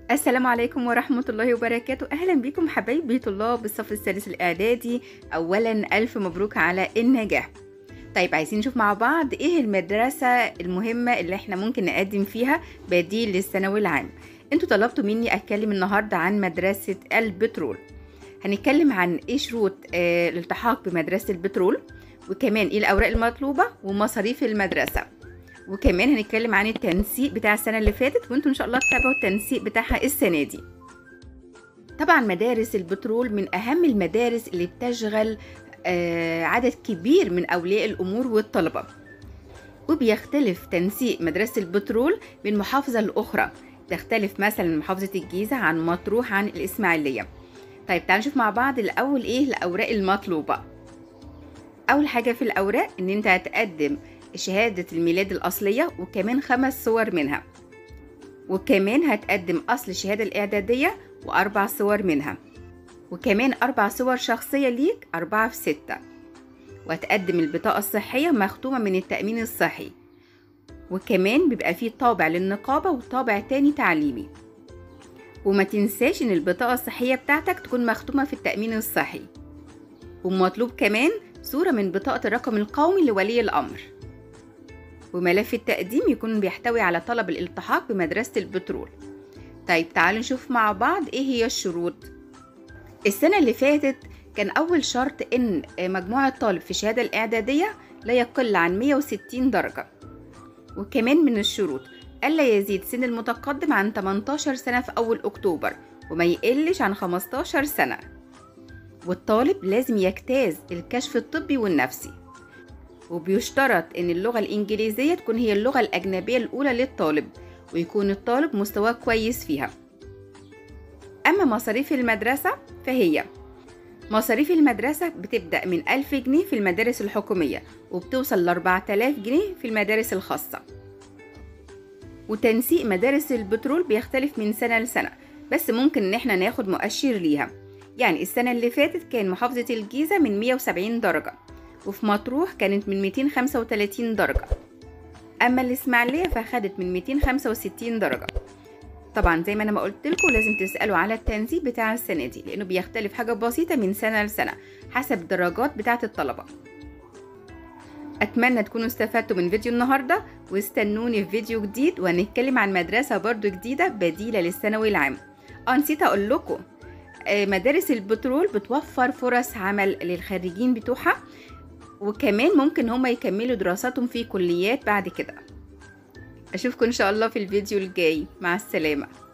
السلام عليكم ورحمة الله وبركاته أهلا بكم حبايبي طلاب الصف السادس الإعدادي أولا ألف مبروك على النجاح طيب عايزين نشوف مع بعض إيه المدرسة المهمة اللي إحنا ممكن نقدم فيها بديل للثانوي العام انتوا طلبتوا مني أتكلم النهاردة عن مدرسة البترول هنتكلم عن إيه شروط آه الالتحاق بمدرسة البترول وكمان إيه الأوراق المطلوبة ومصاريف المدرسة وكمان هنتكلم عن التنسيق بتاع السنه اللي فاتت وانتم ان شاء الله تتابعوا التنسيق بتاعها السنه دي طبعا مدارس البترول من اهم المدارس اللي بتشغل آه عدد كبير من اولياء الامور والطلبه وبيختلف تنسيق مدرسه البترول من محافظه لاخرى تختلف مثلا محافظه الجيزه عن مطروح عن الاسماعيليه طيب تعالوا نشوف مع بعض الاول ايه الاوراق المطلوبه اول حاجه في الاوراق ان انت هتقدم شهادة الميلاد الأصلية وكمان خمس صور منها وكمان هتقدم أصل الشهادة الإعدادية وأربع صور منها وكمان أربع صور شخصية ليك أربعة في ستة وهتقدم البطاقة الصحية مختومة من التأمين الصحي وكمان بيبقى فيه طابع للنقابة وطابع تاني تعليمي وما تنساش ان البطاقة الصحية بتاعتك تكون مختومة في التأمين الصحي ومطلوب كمان صورة من بطاقة الرقم القومي لولي الأمر وملف التقديم يكون بيحتوي على طلب الالتحاق بمدرسة البترول طيب تعالوا نشوف مع بعض ايه هي الشروط السنة اللي فاتت كان أول شرط إن مجموع الطالب في الشهادة الإعدادية لا يقل عن 160 درجة وكمان من الشروط ألا يزيد سن المتقدم عن 18 سنة في أول أكتوبر وما يقلش عن 15 سنة والطالب لازم يجتاز الكشف الطبي والنفسي وبيشترط ان اللغة الانجليزية تكون هي اللغة الاجنبية الاولى للطالب ويكون الطالب مستواه كويس فيها اما مصاريف المدرسة فهي مصاريف المدرسة بتبدأ من 1000 جنيه في المدارس الحكومية وبتوصل ل 4000 جنيه في المدارس الخاصة وتنسيق مدارس البترول بيختلف من سنة لسنة بس ممكن ان احنا ناخد مؤشر ليها يعني السنة اللي فاتت كان محافظة الجيزة من 170 درجة وفي مطروح كانت من 235 درجة أما الإسماعيلية فخدت من 265 درجة طبعا زي ما أنا ما قلت لكم لازم تسألوا على التنسيق بتاع السنة دي لأنه بيختلف حاجة بسيطة من سنة لسنة حسب الدرجات بتاعة الطلبة أتمنى تكونوا استفدتوا من فيديو النهاردة واستنوني في فيديو جديد وهنتكلم عن مدرسة برضو جديدة بديلة للثانوي العام اه نسيت أقول لكم مدارس البترول بتوفر فرص عمل للخريجين بتوعها وكمان ممكن هما يكملوا دراساتهم في كليات بعد كده اشوفكم ان شاء الله في الفيديو الجاي مع السلامه